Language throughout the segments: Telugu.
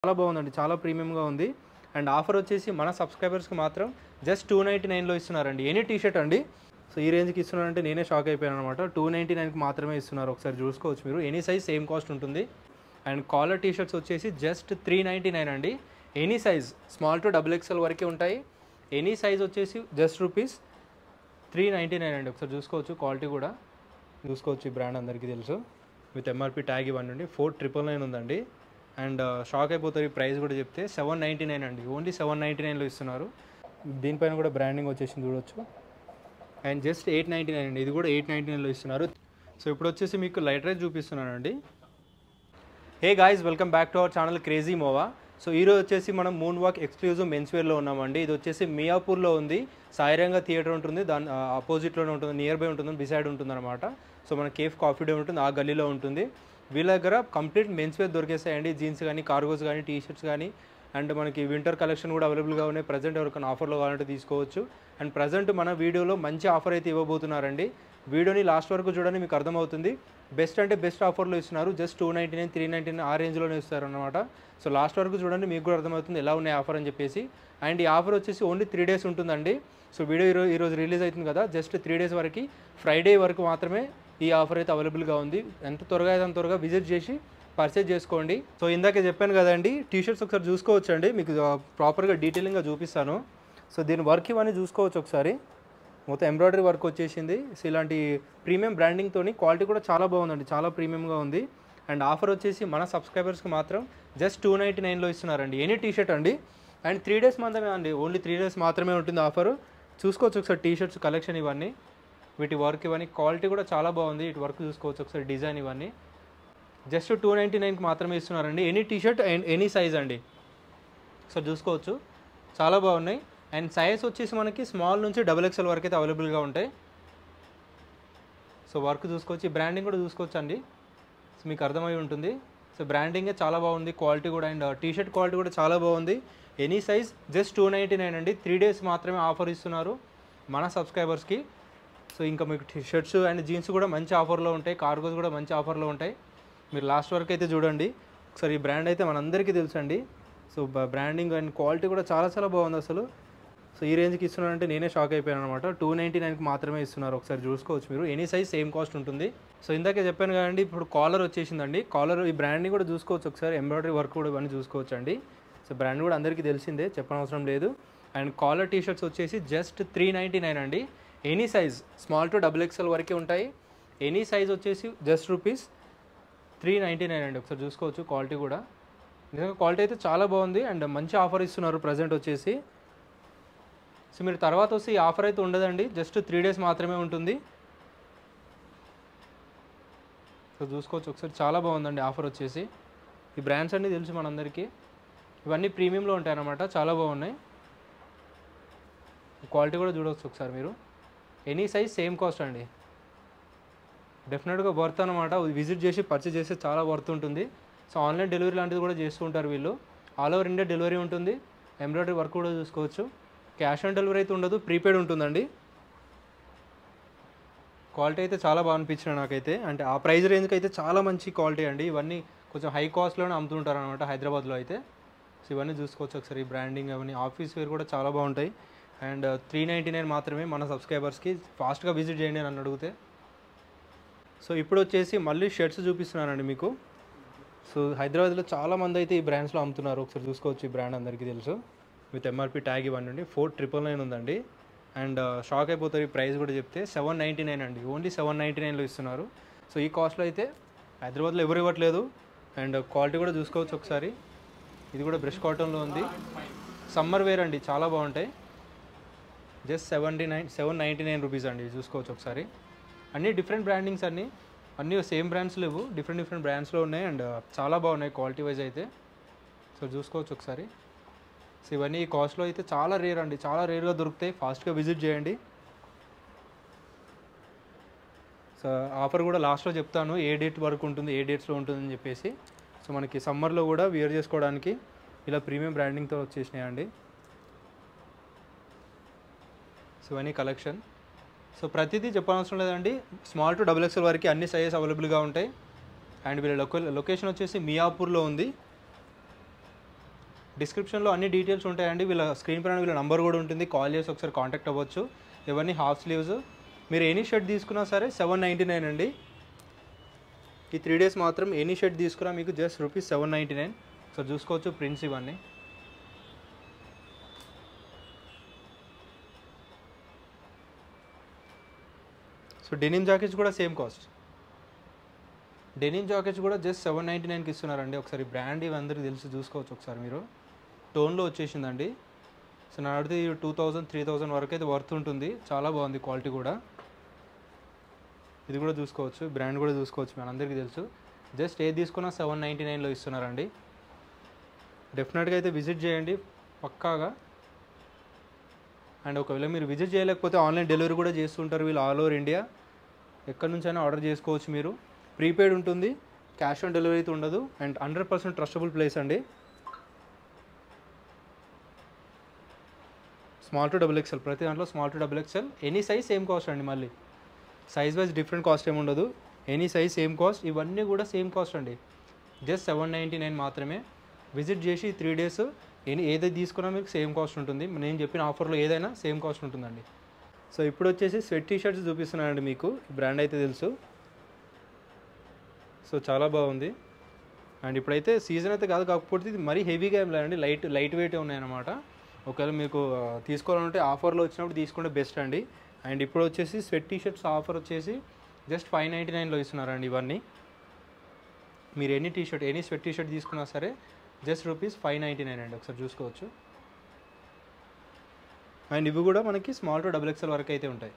చాలా బాగుందండి చాలా ప్రీమియంగా ఉంది అండ్ ఆఫర్ వచ్చేసి మన సబ్స్క్రైబర్స్కి మాత్రం జస్ట్ టూ నైంటీ నైన్లో ఇస్తున్నారండి ఎనీ టీ షర్ట్ అండి సో ఈ రేంజ్కి ఇస్తున్నారంటే నేనే షాక్ అయిపోయాను అనమాట టూ నైంటీ నైన్కి మాత్రమే ఇస్తున్నారు ఒకసారి చూసుకోవచ్చు మీరు ఎనీ సైజ్ సేమ్ కాస్ట్ ఉంటుంది అండ్ కాలర్ టీ షర్ట్స్ వచ్చేసి జస్ట్ త్రీ నైంటీ నైన్ అండి any size small to double XL వరకే ఉంటాయి ఎనీ సైజ్ వచ్చేసి just rupees three ninety nine అండి ఒకసారి చూసుకోవచ్చు క్వాలిటీ కూడా చూసుకోవచ్చు ఈ బ్రాండ్ అందరికీ తెలుసు విత్ ఎంఆర్పి ట్యాగ్ ఇవ్వండి అండి ఫోర్ ట్రిపుల్ నైన్ ఉందండి అండ్ షాక్ అయిపోతుంది ఈ ప్రైస్ కూడా చెప్తే సెవెన్ నైంటీ నైన్ అండి ఓన్లీ సెవెన్ నైంటీ నైన్లో ఇస్తున్నారు దీనిపైన కూడా బ్రాండింగ్ వచ్చేసింది చూడొచ్చు and just eight ninety nine అండి ఇది కూడా ఎయిట్ నైంటీ నైన్లో ఇస్తున్నారు సో ఇప్పుడు వచ్చేసి మీకు లైట్ రైస్ చూపిస్తున్నానండి hey guys welcome back to our channel crazy మోవా సో ఈరోజు వచ్చేసి మనం మూన్ వాక్ ఎక్స్క్లూజివ్ మెన్స్ వేర్లో ఉన్నామండి ఇది వచ్చేసి మియాపూర్లో ఉంది సాయిరంగ థియేటర్ ఉంటుంది దాని ఆపోజిట్లోనే ఉంటుంది నియర్ బై ఉంటుంది బిసైడ్ ఉంటుంది అనమాట సో మన కేఫ్ కాఫీ డే ఉంటుంది ఆ గల్లీలో ఉంటుంది వీళ్ళ దగ్గర కంప్లీట్ మెన్స్ వేర్ దొరికేస్తాయండి జీన్స్ కానీ కార్గోస్ కానీ టీ షర్ట్స్ కానీ అండ్ మనకి వింటర్ కలెక్షన్ కూడా అవైలబుల్గా ఉన్నాయి ప్రజెంట్ ఎవరికైనా ఆఫర్లో కావాలంటే తీసుకోవచ్చు అండ్ ప్రజెంట్ మన వీడియోలో మంచి ఆఫర్ అయితే ఇవ్వబోతున్నారండి వీడియోని లాస్ట్ వరకు చూడండి మీకు అర్థమవుతుంది బెస్ట్ అంటే బెస్ట్ ఆఫర్లో ఇస్తున్నారు just two ninety nine three ninety nine ఆ రేంజ్లోనే ఇస్తారు అనమాట సో లాస్ట్ వరకు చూడండి మీకు కూడా అర్థమవుతుంది ఎలా ఉన్నాయి ఆఫర్ అని చెప్పేసి అండ్ ఈ ఆఫర్ వచ్చేసి ఓన్లీ త్రీ డేస్ ఉంటుందండి సో వీడియో ఈరోజు ఈరోజు రిలీజ్ అవుతుంది కదా జస్ట్ త్రీ డేస్ వరకు ఫ్రైడే వరకు మాత్రమే ఈ ఆఫర్ అయితే అవైలబుల్గా ఉంది ఎంత త్వరగా అయితే అంత త్వరగా విజిట్ చేసి పర్చేజ్ చేసుకోండి సో ఇందాకే చెప్పాను కదండి టీ షర్ట్స్ ఒకసారి చూసుకోవచ్చు అండి మీకు ప్రాపర్గా డీటెయిలింగ్గా చూపిస్తాను సో దీని వర్క్ ఇవన్నీ చూసుకోవచ్చు ఒకసారి మొత్తం ఎంబ్రాయిడరీ వర్క్ వచ్చేసింది సో ఇలాంటి ప్రీమియం బ్రాండింగ్తోని క్వాలిటీ కూడా చాలా బాగుందండి చాలా ప్రీమియంగా ఉంది అండ్ ఆఫర్ వచ్చేసి మన సబ్స్క్రైబర్స్కి మాత్రం జస్ట్ టూ నైంటీ నైన్లో ఇస్తున్నారండి ఎనీ టీ షర్ట్ అండి అండ్ త్రీ డేస్ మాత్రమే అండి ఓన్లీ త్రీ డేస్ మాత్రమే ఉంటుంది ఆఫర్ చూసుకోవచ్చు ఒకసారి టీ షర్ట్స్ కలెక్షన్ ఇవన్నీ వీటి వర్క్ ఇవన్నీ క్వాలిటీ కూడా చాలా బాగుంది ఇటు వర్క్ చూసుకోవచ్చు ఒకసారి డిజైన్ ఇవన్నీ జస్ట్ టూ నైంటీ నైన్కి మాత్రమే ఇస్తున్నారండి any T shirt and any size అండి సో చూసుకోవచ్చు చాలా బాగున్నాయి అండ్ సైజ్ వచ్చేసి మనకి స్మాల్ నుంచి డబుల్ ఎక్స్ఎల్ వరకు అయితే అవైలబుల్గా ఉంటాయి సో వర్క్ చూసుకోవచ్చు ఈ బ్రాండింగ్ కూడా చూసుకోవచ్చు అండి సో మీకు అర్థమై ఉంటుంది సో బ్రాండింగే చాలా బాగుంది క్వాలిటీ కూడా అండ్ టీ షర్ట్ క్వాలిటీ కూడా చాలా బాగుంది any size just two ninety nine అండి త్రీ డేస్ మాత్రమే ఆఫర్ ఇస్తున్నారు మన సబ్స్క్రైబర్స్కి సో ఇంకా మీకు టీ షర్ట్స్ అండ్ జీన్స్ కూడా మంచి ఆఫర్లో ఉంటాయి కార్గోస్ కూడా మంచి ఆఫర్లో ఉంటాయి మీరు లాస్ట్ వరకు అయితే చూడండి ఒకసారి ఈ బ్రాండ్ అయితే మనందరికీ తెలుసండి సో బ్రాండింగ్ అండ్ క్వాలిటీ కూడా చాలా చాలా బాగుంది అసలు సో ఈ రేంజ్కి ఇస్తున్నారంటే నేనే షాక్ అయిపోయాను అనమాట టూ నైంటీ నైన్కి మాత్రమే ఇస్తున్నారు ఒకసారి చూసుకోవచ్చు మీరు ఎనీ సైజ్ సేమ్ కాస్ట్ ఉంటుంది సో ఇందాకే చెప్పాను కదండి ఇప్పుడు కాలర్ వచ్చేసిందండి కాలర్ ఈ బ్రాండ్ని కూడా చూసుకోవచ్చు ఒకసారి ఎంబ్రాయిడరీ వర్క్ కూడా ఇవన్నీ చూసుకోవచ్చు అండి సో బ్రాండ్ కూడా అందరికీ తెలిసిందే చెప్పనవసరం లేదు అండ్ కాలర్ టీ షర్ట్స్ వచ్చేసి జస్ట్ త్రీ నైంటీ నైన్ అండి any size small to double XL వరకే ఉంటాయి ఎనీ సైజ్ వచ్చేసి just rupees three ninety nine అండి ఒకసారి చూసుకోవచ్చు క్వాలిటీ కూడా నిజంగా క్వాలిటీ అయితే చాలా బాగుంది అండ్ మంచి ఆఫర్ ఇస్తున్నారు ప్రజెంట్ వచ్చేసి సో మీరు తర్వాత వస్తే ఈ ఆఫర్ అయితే ఉండదండి జస్ట్ త్రీ డేస్ మాత్రమే ఉంటుంది సో చూసుకోవచ్చు ఒకసారి చాలా బాగుందండి ఆఫర్ వచ్చేసి ఈ బ్రాండ్స్ అన్నీ తెలుసు మనందరికీ ఇవన్నీ ప్రీమియంలో ఉంటాయి అన్నమాట చాలా బాగున్నాయి క్వాలిటీ కూడా చూడవచ్చు ఒకసారి మీరు ఎనీ సైజ్ సేమ్ కాస్ట్ అండి డెఫినెట్గా వర్త్ అనమాట విజిట్ చేసి పర్చేస్ చేస్తే చాలా వర్త్ ఉంటుంది సో ఆన్లైన్ డెలివరీ లాంటిది కూడా చేస్తూ ఉంటారు వీళ్ళు ఆల్ ఓవర్ ఇండియా డెలివరీ ఉంటుంది ఎంబ్రాయిడరీ వర్క్ కూడా చూసుకోవచ్చు క్యాష్ ఆన్ డెలివరీ అయితే ఉండదు ప్రీపెయిడ్ ఉంటుందండి క్వాలిటీ అయితే చాలా బాగా అనిపించిన నాకైతే అంటే ఆ ప్రైస్ రేంజ్కి అయితే చాలా మంచి క్వాలిటీ అండి ఇవన్నీ కొంచెం హై కాస్ట్లోనే అమ్ముతుంటారు అనమాట హైదరాబాద్లో అయితే సో ఇవన్నీ చూసుకోవచ్చు ఒకసారి ఈ బ్రాండింగ్ అవన్నీ ఆఫీస్ వేర్ కూడా చాలా బాగుంటాయి అండ్ త్రీ నైంటీ నైన్ మాత్రమే మన సబ్స్క్రైబర్స్కి ఫాస్ట్గా విజిట్ చేయండి అని నన్ను అడిగితే సో ఇప్పుడు వచ్చేసి మళ్ళీ షర్ట్స్ చూపిస్తున్నానండి మీకు సో హైదరాబాద్లో చాలా మంది అయితే ఈ బ్రాండ్స్లో అమ్ముతున్నారు ఒకసారి చూసుకోవచ్చు ఈ బ్రాండ్ అందరికీ తెలుసు విత్ ఎంఆర్పి ట్యాగ్ ఇవ్వండి ఫోర్ ట్రిపుల్ నైన్ ఉందండి అండ్ షాక్ అయిపోతారు ఈ ప్రైస్ కూడా చెప్తే సెవెన్ నైంటీ నైన్ అండి ఓన్లీ సెవెన్ నైంటీ నైన్లో ఇస్తున్నారు సో ఈ కాస్ట్లో అయితే హైదరాబాద్లో ఎవరు ఇవ్వట్లేదు అండ్ క్వాలిటీ కూడా చూసుకోవచ్చు ఒకసారి ఇది కూడా బ్రష్ కాటన్లో ఉంది సమ్మర్ వేర్ అండి చాలా బాగుంటాయి just seventy nine seven ninety nine rupees అండి చూసుకోవచ్చు ఒకసారి అన్నీ డిఫరెంట్ బ్రాండింగ్స్ అన్నీ అన్నీ సేమ్ బ్రాండ్స్ లేవు డిఫరెంట్ డిఫరెంట్ బ్రాండ్స్లో ఉన్నాయి అండ్ చాలా బాగున్నాయి క్వాలిటీ వైజ్ అయితే సో చూసుకోవచ్చు ఒకసారి సో ఇవన్నీ ఈ కాస్ట్లో అయితే చాలా రేర్ అండి చాలా రేర్గా దొరుకుతాయి ఫాస్ట్గా విజిట్ చేయండి సో ఆఫర్ కూడా లాస్ట్లో చెప్తాను ఏ డేట్ వరకు ఉంటుంది ఏ డేట్స్లో ఉంటుందని చెప్పేసి సో మనకి సమ్మర్లో కూడా వియర్ చేసుకోవడానికి ఇలా ప్రీమియం బ్రాండింగ్తో వచ్చేసినాయండి సో ఇవన్నీ కలెక్షన్ సో ప్రతిదీ చెప్పనవసరం లేదండి స్మాల్ టు డబుల్ ఎక్స్ఎల్ వరకు అన్ని సైజెస్ అవైలబుల్గా ఉంటాయి అండ్ వీళ్ళ లొకే లొకేషన్ వచ్చేసి మియాపూర్లో ఉంది డిస్క్రిప్షన్లో అన్ని డీటెయిల్స్ ఉంటాయండి వీళ్ళ స్క్రీన్ పైన వీళ్ళ నంబర్ కూడా ఉంటుంది కాల్ చేసి ఒకసారి కాంటాక్ట్ అవ్వచ్చు ఇవన్నీ హాఫ్ స్లీవ్స్ మీరు ఎనీ షర్ట్ తీసుకున్నా సరే సెవెన్ నైంటీ నైన్ అండి ఈ త్రీ డేస్ మాత్రం ఎనీ షర్ట్ తీసుకున్నా మీకు just rupees seven ninety nine so చూసుకోవచ్చు ప్రింట్స్ ఇవన్నీ సో డెనిమ్ జాకెట్స్ కూడా సేమ్ కాస్ట్ డెనిమ్ జాకెట్స్ కూడా జస్ట్ సెవెన్ నైంటీ నైన్కి ఇస్తున్నారండి ఒకసారి బ్రాండ్ ఇవి అందరికీ తెలిసి చూసుకోవచ్చు ఒకసారి మీరు టోన్లో వచ్చేసిందండి సో నా అడిగితే టూ థౌజండ్ త్రీ థౌజండ్ వరకు అయితే వర్త్ ఉంటుంది చాలా బాగుంది క్వాలిటీ కూడా ఇది కూడా చూసుకోవచ్చు బ్రాండ్ కూడా చూసుకోవచ్చు మనందరికీ తెలుసు జస్ట్ ఏది తీసుకున్నా సెవెన్ నైంటీ నైన్లో ఇస్తున్నారండి డెఫినెట్గా అయితే విజిట్ చేయండి పక్కాగా అండ్ ఒకవేళ మీరు విజిట్ చేయలేకపోతే ఆన్లైన్ డెలివరీ కూడా చేస్తుంటారు వీళ్ళు ఆల్ ఓవర్ ఇండియా ఎక్కడి నుంచైనా ఆర్డర్ చేసుకోవచ్చు మీరు ప్రీపెయిడ్ ఉంటుంది క్యాష్ ఆన్ డెలివరీ అయితే ఉండదు and hundred percent trustable place అండి స్మాల్ టు డబుల్ ఎక్స్ఎల్ ప్రతి దాంట్లో small to double XL any size same cost అండి మళ్ళీ సైజ్ వైజ్ డిఫరెంట్ కాస్ట్ ఏమి ఉండదు ఎనీ సైజ్ సేమ్ కాస్ట్ ఇవన్నీ కూడా సేమ్ కాస్ట్ అండి జస్ట్ సెవెన్ నైంటీ నైన్ మాత్రమే విజిట్ చేసి త్రీ డేస్ ఎనీ ఏదైతే తీసుకున్నా మీకు సేమ్ కాస్ట్ ఉంటుంది నేను చెప్పిన ఆఫర్లో ఏదైనా సేమ్ కాస్ట్ ఉంటుందండి సో ఇప్పుడు వచ్చేసి స్వెట్ టీ షర్ట్స్ చూపిస్తున్నానండి మీకు ఈ బ్రాండ్ అయితే తెలుసు సో చాలా బాగుంది అండ్ ఇప్పుడైతే సీజన్ అయితే కాదు కాకపోతే ఇది మరీ హెవీగా ఏం లేదండి లైట్ లైట్ వెయిట్ ఉన్నాయన్నమాట ఒకవేళ మీకు ఆ, తీసుకోవాలంటే ఆఫర్లో వచ్చినప్పుడు తీసుకుంటే బెస్ట్ అండి అండ్ ఇప్పుడు వచ్చేసి స్వెట్ టీ షర్ట్స్ ఆఫర్ వచ్చేసి జస్ట్ ఫైవ్ నైంటీ నైన్లో ఇస్తున్నారండి ఇవన్నీ మీరు any T shirt any sweat T shirt తీసుకున్నా సరే just rupees five ninety nine అండి ఒకసారి చూసుకోవచ్చు అండ్ ఇవి కూడా మనకి స్మాల్ టు డబుల్ ఎక్స్ఎల్ వరకు అయితే ఉంటాయి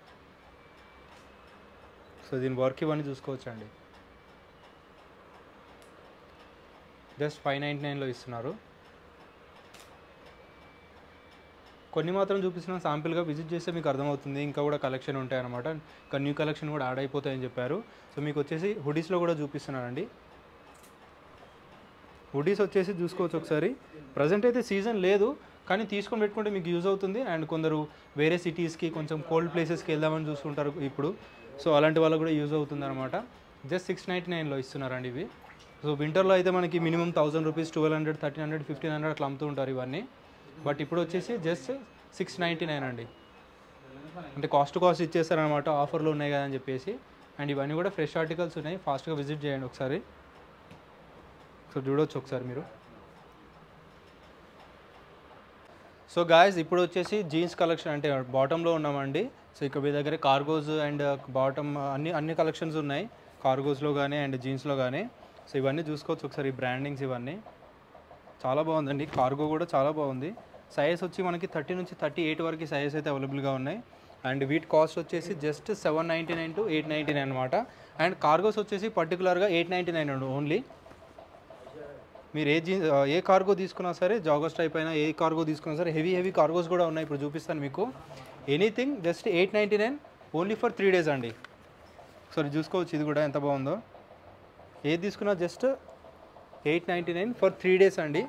సో దీని వర్క్ ఇవన్నీ చూసుకోవచ్చు అండి జస్ట్ ఫైవ్ నైంటీ నైన్లో ఇస్తున్నారు కొన్ని మాత్రం చూపిస్తున్న శాంపిల్గా విజిట్ చేస్తే మీకు అర్థమవుతుంది ఇంకా కూడా కలెక్షన్ ఉంటాయన్నమాట ఇంకా న్యూ కలెక్షన్ కూడా యాడ్ అయిపోతాయని చెప్పారు సో మీకు వచ్చేసి హుడీస్లో కూడా చూపిస్తున్నానండి హుడీస్ వచ్చేసి చూసుకోవచ్చు ఒకసారి ప్రజెంట్ అయితే సీజన్ లేదు కానీ తీసుకొని పెట్టుకుంటే మీకు యూజ్ అవుతుంది అండ్ కొందరు వేరే సిటీస్కి కొంచెం కోల్డ్ ప్లేసెస్కి వెళ్దామని చూస్తుంటారు ఇప్పుడు సో అలాంటి వాళ్ళకు కూడా యూజ్ అవుతుంది అనమాట జస్ట్ సిక్స్ నైంటీ నైన్లో ఇస్తున్నారండి ఇవి సో వింటర్లో అయితే మనకి minimum thousand rupees twelve hundred thirteen hundred fifteen hundred అట్లా అమ్ముతూ ఉంటారు ఇవన్నీ బట్ ఇప్పుడు వచ్చేసి జస్ట్ సిక్స్ నైంటీ నైన్ అండి అంటే కాస్ట్ కాస్ట్ ఇచ్చేస్తారనమాట ఆఫర్లు ఉన్నాయి కదా అని చెప్పేసి అండ్ ఇవన్నీ కూడా ఫ్రెష్ ఆర్టికల్స్ ఉన్నాయి ఫాస్ట్గా విజిట్ చేయండి ఒకసారి సో చూడొచ్చు ఒకసారి మీరు సో గాయస్ ఇప్పుడు వచ్చేసి జీన్స్ కలెక్షన్ అంటే బాటంలో ఉన్నామండి సో ఇక్కడ మీ దగ్గర కార్గోస్ అండ్ బాటమ్ అన్ని అన్ని కలెక్షన్స్ ఉన్నాయి కార్గోస్లో కానీ అండ్ జీన్స్లో కానీ సో ఇవన్నీ చూసుకోవచ్చు ఒకసారి ఈ బ్రాండింగ్స్ ఇవన్నీ చాలా బాగుందండి కార్గో కూడా చాలా బాగుంది సైజ్ వచ్చి మనకి థర్టీ నుంచి థర్టీ ఎయిట్ వరకు సైజ్ అయితే అవైలబుల్గా ఉన్నాయి అండ్ వీటి కాస్ట్ వచ్చేసి just seven ninety nine to eight ninety nine అనమాట అండ్ కార్గోస్ వచ్చేసి పర్టికులర్గా ఎయిట్ నైంటీ నైన్ ఓన్లీ మీరు ఏ జీ ఏ కార్గో తీసుకున్నా సరే జాగర్స్ టైప్ అయినా ఏ కార్గో తీసుకున్నా సరే హెవీ హెవీ కార్గోస్ కూడా ఉన్నాయి ఇప్పుడు చూపిస్తాను మీకు anything just eight ninety nine only for three days అండి సో ఇది చూసుకోవచ్చు ఇది కూడా ఎంత బాగుందో ఏది తీసుకున్నా just eight ninety nine for three days అండి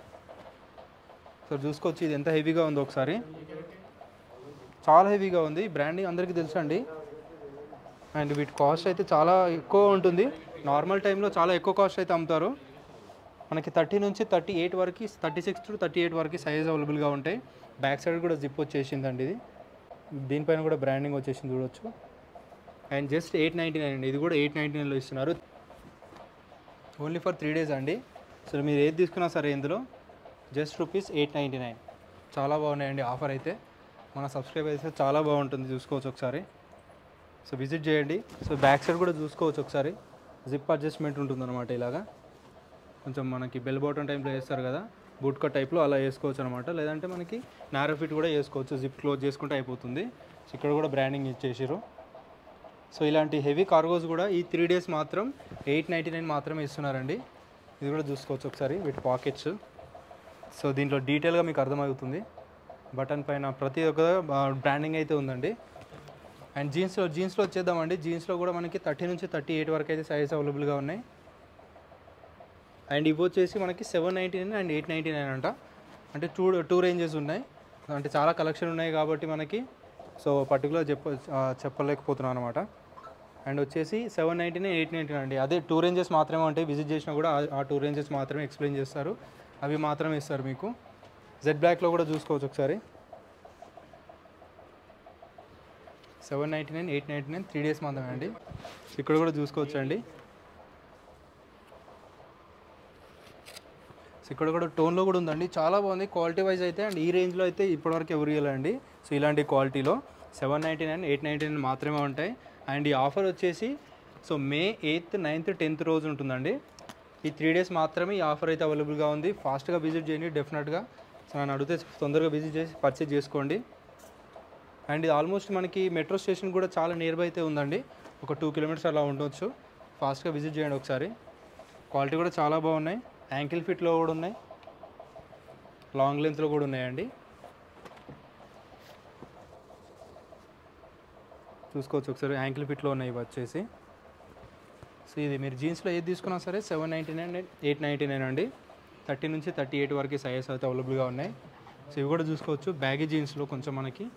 సో చూసుకోవచ్చు ఇది ఎంత హెవీగా ఉందో ఒకసారి చాలా హెవీగా ఉంది బ్రాండింగ్ అందరికీ తెలుసు అండి అండ్ వీటి కాస్ట్ అయితే చాలా ఎక్కువ ఉంటుంది నార్మల్ టైంలో చాలా ఎక్కువ కాస్ట్ అయితే అమ్ముతారు మనకి థర్టీ నుంచి థర్టీ ఎయిట్ వరకు thirty six to thirty eight వరకు సైజ్ అవైలబుల్గా ఉంటాయి బ్యాక్ సైడ్ కూడా జిప్ వచ్చేసిందండి ఇది దీనిపైన కూడా బ్రాండింగ్ వచ్చేసింది చూడొచ్చు and just eight ninety nine అండి ఇది కూడా ఎయిట్ నైంటీ నైన్లో ఇస్తున్నారు ఓన్లీ ఫర్ త్రీ డేస్ అండి సో మీరు ఏది తీసుకున్నా సరే ఇందులో just rupees eight ninety nine చాలా బాగున్నాయండి ఆఫర్ అయితే మన సబ్స్క్రైబ్ అయితే చాలా బాగుంటుంది చూసుకోవచ్చు ఒకసారి సో విజిట్ చేయండి సో బ్యాక్ సైడ్ కూడా చూసుకోవచ్చు ఒకసారి జిప్ అడ్జస్ట్మెంట్ ఉంటుందన్నమాట ఇలాగా కొంచెం మనకి బెల్ బాటమ్ టైప్లో వేస్తారు కదా బూట్ కట్ టైప్లో అలా వేసుకోవచ్చు అనమాట లేదంటే మనకి నారో ఫిట్ కూడా వేసుకోవచ్చు జిప్ క్లోజ్ చేసుకుంటే అయిపోతుంది సో ఇక్కడ కూడా బ్రాండింగ్ ఇచ్చేసారు సో ఇలాంటి హెవీ కార్గోస్ కూడా ఈ త్రీ డేస్ మాత్రం ఎయిట్ నైంటీ నైన్ మాత్రమే ఇస్తున్నారండి ఇది కూడా చూసుకోవచ్చు ఒకసారి వీటి పాకెట్స్ సో దీంట్లో డీటెయిల్గా మీకు అర్థమవుతుంది బటన్ పైన ప్రతి ఒక్క బ్రాండింగ్ అయితే ఉందండి అండ్ జీన్స్లో జీన్స్లో వచ్చేద్దామండి జీన్స్లో కూడా మనకి థర్టీ నుంచి థర్టీ ఎయిట్ వరకు అయితే సైజ్ అవైలబుల్గా ఉన్నాయి అండ్ ఇవి వచ్చేసి మనకి seven ninety nine and eight ninety nine అంట అంటే టూ టూ రేంజెస్ ఉన్నాయి అంటే చాలా కలెక్షన్ ఉన్నాయి కాబట్టి మనకి సో పర్టికులర్ చెప్ప ఆ, చెప్పలేకపోతున్నాను అనమాట అండ్ వచ్చేసి seven ninety nine eight ninety అండి అదే టూ రేంజెస్ మాత్రమే ఉంటాయి విజిట్ చేసినా కూడా ఆ- ఆ టూ రేంజెస్ మాత్రమే ఎక్స్ప్లెయిన్ చేస్తారు అవి మాత్రమే ఇస్తారు మీకు జెడ్ బ్లాక్లో కూడా చూసుకోవచ్చు ఒకసారి seven ninety nine eight ninety nine three days మాత్రమే అండి ఇక్కడ కూడా చూసుకోవచ్చు అండి సో ఇక్కడ కూడా టోన్లో కూడా ఉందండి చాలా బాగుంది క్వాలిటీ వైజ్ అయితే అండ్ ఈ రేంజ్లో అయితే ఇప్పటివరకు ఎవరు ఇవ్వాలండి సో ఇలాంటి క్వాలిటీలో seven ninety nine eight ninety nine మాత్రమే ఉంటాయి అండ్ ఈ ఆఫర్ వచ్చేసి so May eighth ninth tenth రోజు ఉంటుందండి ఈ త్రీ డేస్ మాత్రమే ఈ ఆఫర్ అయితే అవైలబుల్గా ఉంది ఫాస్ట్గా విజిట్ చేయండి డెఫినెట్గా సో నన్ను అడిగితే తొందరగా విజిట్ చేసి పర్చేజ్ చేసుకోండి అండ్ ఇది ఆల్మోస్ట్ మనకి మెట్రో స్టేషన్ కూడా చాలా నియర్ బై అయితే ఉందండి ఒక టూ కిలోమీటర్స్ అలా ఉండొచ్చు ఫాస్ట్గా విజిట్ చేయండి ఒకసారి క్వాలిటీ కూడా చాలా బాగున్నాయి యాంకిల్ ఫిట్లో కూడా ఉన్నాయి లాంగ్ లెంత్లో కూడా ఉన్నాయండి చూసుకోవచ్చు ఒకసారి యాంకిల్ ఫిట్లో ఉన్నాయి ఇవి వచ్చేసి సో ఇది మీరు జీన్స్లో ఏది తీసుకున్నా సరే seven ninety nine eight ninety nine అండి థర్టీ నుంచి థర్టీ ఎయిట్ వరకు సైజెస్ అయితే అవైలబుల్గా ఉన్నాయి సో ఇవి కూడా చూసుకోవచ్చు బ్యాగీ జీన్స్లో కొంచెం మనకి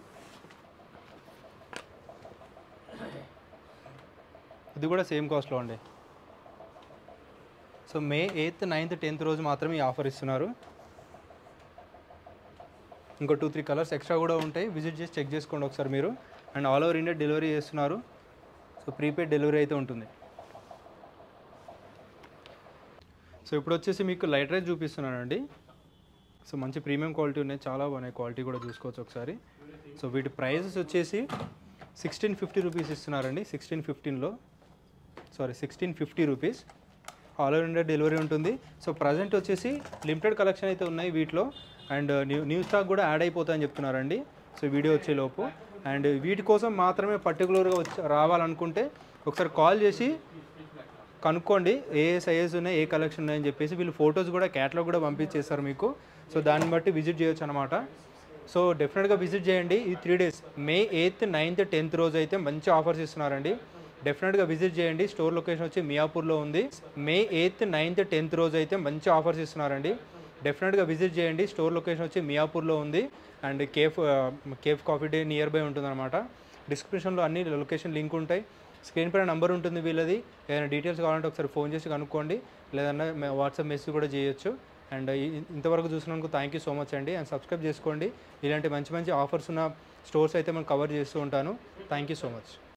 ఇది కూడా సేమ్ కాస్ట్లో అండి so May eighth ninth tenth రోజు మాత్రమే ఈ ఆఫర్ ఇస్తున్నారు ఇంకో టూ త్రీ కలర్స్ ఎక్స్ట్రా కూడా ఉంటాయి విజిట్ చేసి చెక్ చేసుకోండి ఒకసారి మీరు and all over India delivery చేస్తున్నారు సో ప్రీపెయిడ్ డెలివరీ అయితే ఉంటుంది సో ఇప్పుడు వచ్చేసి మీకు లైట్ రైస్ చూపిస్తున్నానండి సో మంచి ప్రీమియం క్వాలిటీ ఉన్నాయి చాలా బాగున్నాయి క్వాలిటీ కూడా చూసుకోవచ్చు ఒకసారి సో వీటి ప్రైజెస్ వచ్చేసి సిక్స్టీన్ ఫిఫ్టీ రూపీస్ ఇస్తున్నారండి సిక్స్టీన్ ఫిఫ్టీన్లో sorry sixteen fifty rupees all over India delivery ఉంటుంది సో ప్రజెంట్ వచ్చేసి లిమిటెడ్ కలెక్షన్ అయితే ఉన్నాయి వీటిలో అండ్ న్యూ న్యూ స్టాక్ కూడా యాడ్ అయిపోతాయని చెప్తున్నారండి సో వీడియో వచ్చేలోపు అండ్ వీటి కోసం మాత్రమే పర్టికులర్గా వచ్చి రావాలనుకుంటే ఒకసారి కాల్ చేసి కనుక్కోండి ఏ ఏ సైజెస్ ఉన్నాయి ఏ కలెక్షన్ ఉన్నాయని చెప్పేసి వీళ్ళు ఫొటోస్ కూడా క్యాటలాగ్ కూడా పంపించేస్తారు మీకు సో దాన్ని బట్టి విజిట్ చేయొచ్చు అనమాట సో డెఫినెట్గా విజిట్ చేయండి ఈ three days May eighth ninth tenth రోజు అయితే మంచి ఆఫర్స్ ఇస్తున్నారండి డెఫినెట్గా విజిట్ చేయండి స్టోర్ లొకేషన్ వచ్చి మియాపూర్లో ఉంది మే ఎయిత్ నైన్త్ టెన్త్ రోజు అయితే మంచి ఆఫర్స్ ఇస్తున్నారండి డెఫినెట్గా విజిట్ చేయండి స్టోర్ లొకేషన్ వచ్చి మియాపూర్లో ఉంది and cafe cafe coffee day near by ఉంటుందన్నమాట డిస్క్రిప్షన్లో అన్ని లొకేషన్ లింక్ ఉంటాయి స్క్రీన్ పైన నంబర్ ఉంటుంది వీళ్ళది ఏదైనా డీటెయిల్స్ కావాలంటే ఒకసారి ఫోన్ చేసి కనుక్కోండి లేదన్నా వాట్సాప్ మెసేజ్ కూడా చేయొచ్చు అండ్ ఈ- ఇంతవరకు చూసినందుకు థ్యాంక్ యూ సో మచ్ అండి అండ్ సబ్స్క్రైబ్ చేసుకోండి ఇలాంటి మంచి మంచి ఆఫర్స్ ఉన్న స్టోర్స్ అయితే మనం కవర్ చేస్తూ ఉంటాను థ్యాంక్ యూ సో మచ్